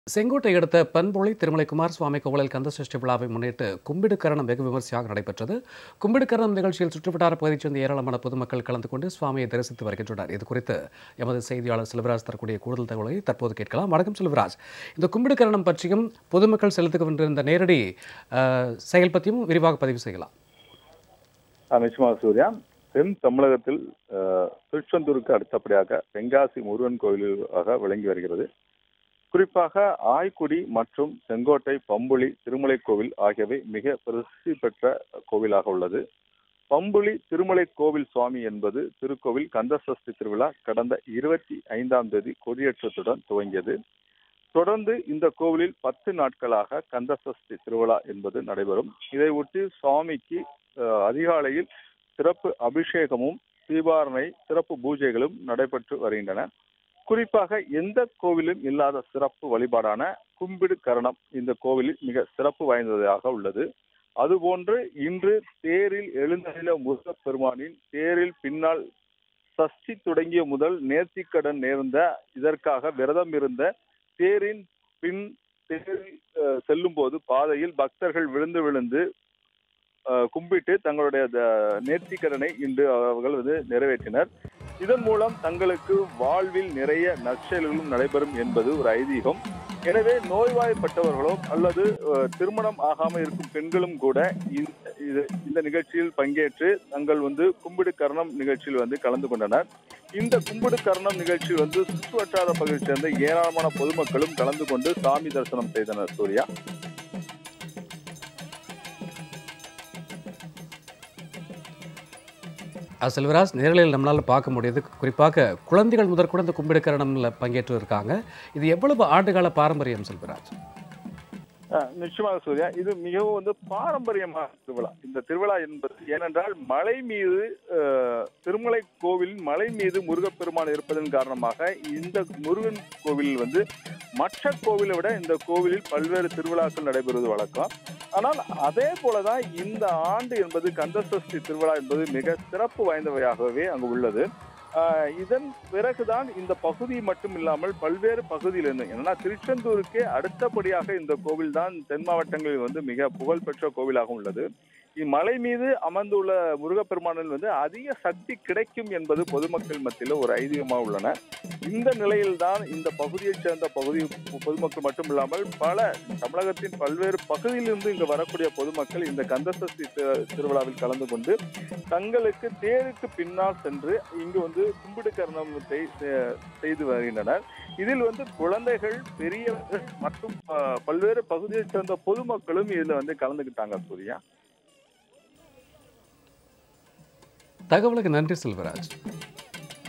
செங்கோட்டை அடுத்த பண்பொழி திருமலை குமார் சுவாமி கோவிலில் கந்தசஷ்டி விழாவை முன்னிட்டு கும்பிடு கரணம் வெகு விமர்சையாக நடைபெற்றது கும்பிடு கரணம் நிகழ்ச்சியில் சுற்றுவட்டார பகுதியைச் சேர்ந்த ஏராளமான பொதுமக்கள் கலந்து கொண்டு சுவாமியை தரிசித்து வருகின்றனர் இது குறித்து எமது செய்தியாளர் செல்வராஜ் தரக்கூடிய கூடுதல் தகவலை தற்போது கேட்கலாம் வணக்கம் செல்வராஜ் இந்த கும்பிடு கரணம் பற்றியும் பொதுமக்கள் செலுத்திக் கொண்டிருந்த நேரடி அஹ், செயல் பற்றியும் விரிவாக பதிவு செய்யலாம் ஆ, நிச்சயமாக சூர்யா தென் தமிழகத்தில் அஹ், திருச்செந்தூருக்கு அடுத்தபடியாக தென்காசி முருகன் கோயிலாக விளங்கி வருகிறது குறிப்பாக ஆய்க்குடி மற்றும் செங்கோட்டை பம்புளி திருமலை கோவில் ஆகியவை மிக பிரசித்தி பெற்ற கோவிலாக உள்ளது பம்புளி திருமலை கோவில் சுவாமி என்பது திருக்கோவில் கந்தசஷ்டி திருவிழா கடந்த இருபத்தி ஐந்தாம் தேதி கொடியேற்றத்துடன் துவங்கியது தொடர்ந்து இந்த கோவிலில் பத்து நாட்களாக கந்தசஷ்டி திருவிழா என்பது நடைபெறும் இதை ஒட்டி சுவாமிக்கு அஹ், அதிகாலையில் சிறப்பு அபிஷேகமும் தீபாரணை சிறப்பு பூஜைகளும் நடைபெற்று வருகின்றன குறிப்பாக எந்த கோவிலும் இல்லாத சிறப்பு வழிபாடான கும்பிடு கரணம் இந்த கோவிலில் மிக சிறப்பு வாய்ந்ததாக உள்ளது அதுபோன்று இன்று தேரில் எழுந்தருள முருகப் பெருமானின் தேரில் பின்னால் சஷ்டி தொடங்கிய முதல் நேர்த்திக்கடன் நேர்ந்த இதற்காக விரதம் இருந்த தேரின் பின் தேரில் அஹ், செல்லும் போது பாதையில் பக்தர்கள் விழுந்து விழுந்து அஹ், கும்பிட்டு தங்களுடைய த- நேர்த்திக்கடனை இன்று அவர்கள் வந்து நிறைவேற்றினர் இதன் மூலம் தங்களுக்கு வாழ்வில் நிறைய நற்செயல்களும் நடைபெறும் என்பது ஒரு ஐதீகம் எனவே நோய்வாய்ப்பட்டவர்களோ அல்லது அஹ், திருமணம் ஆகாமல் இருக்கும் பெண்களும் கூட இந்த- இது- இந்த நிகழ்ச்சியில் பங்கேற்று தங்கள் வந்து கும்பிடு கரணம் நிகழ்ச்சியில் வந்து கலந்து கொண்டனர் இந்த கும்பிடு கரணம் நிகழ்ச்சியில் வந்து சுற்று வட்டார பகுதியைச் சேர்ந்த ஏராளமான பொதுமக்களும் கலந்து கொண்டு சாமி தரிசனம் செய்தனர் சூர்யா அஹ், செல்வராஜ் நேரலையில் நம்மளால் பார்க்க முடியுது குறிப்பாக குழந்தைகள் முதற்கூட இந்த கும்பிடு கரணம்ல பங்கேற்று இருக்காங்க இது எவ்வளவு ஆண்டுகால பாரம்பரியம் செல்வராஜ் அஹ் நிச்சயமாக சூர்யா இது மிகவும் வந்து பாரம்பரியமான திருவிழா இந்த திருவிழா என்பது ஏனென்றால் மலை மீது அஹ், திருமலை கோவிலின் மலை மீது முருகப்பெருமான் இருப்பதன் காரணமாக இந்த முருகன் கோவில் வந்து மற்ற கோவிலை விட இந்த கோவிலில் பல்வேறு திருவிழாக்கள் நடைபெறுவது வழக்கம் ஆனால் அதே போலதான் இந்த ஆண்டு என்பது கந்தசஷ்டி திருவிழா என்பது மிக சிறப்பு வாய்ந்தவையாகவே அங்கு உள்ளது ஆஹ் இதன் பிறகுதான் இந்த பகுதி மட்டும் இல்லாமல் பல்வேறு பகுதியிலிருந்து ஏன்னா திருச்செந்தூருக்கே அடுத்தபடியாக இந்த கோவில் தான் தென் மாவட்டங்களில் வந்து மிக புகழ்பெற்ற கோவிலாக உள்ளது இம்மலை மீது அமர்ந்துள்ள முருகப்பெருமானில் வந்து அதிக சக்தி கிடைக்கும் என்பது பொதுமக்கள் மத்தியில் ஒரு ஐதீகமாக உள்ளன இந்த நிலையில்தான் இந்த பகுதியைச் சேர்ந்த பகுதி பொதுமக்கள் மட்டும் இல்லாமல் பல தமிழகத்தின் பல்வேறு பகுதியிலிருந்து இங்கு வரக்கூடிய பொதுமக்கள் இந்த கந்தசஷ்டி தி- திருவிழாவில் கலந்து கொண்டு தங்களுக்கு தேருக்கு பின்னால் சென்று இங்கு வந்து கும்பிடு கரணத்தை செ- செய்து வருகின்றனர் இதில் வந்து குழந்தைகள் பெரியவர்கள் மற்றும் அஹ், பல்வேறு பகுதியைச் சேர்ந்த பொதுமக்களும் இதுல வந்து கலந்துக்கிட்டாங்க சூர்யா தகவலுக்கு நன்றி செல்வராஜ்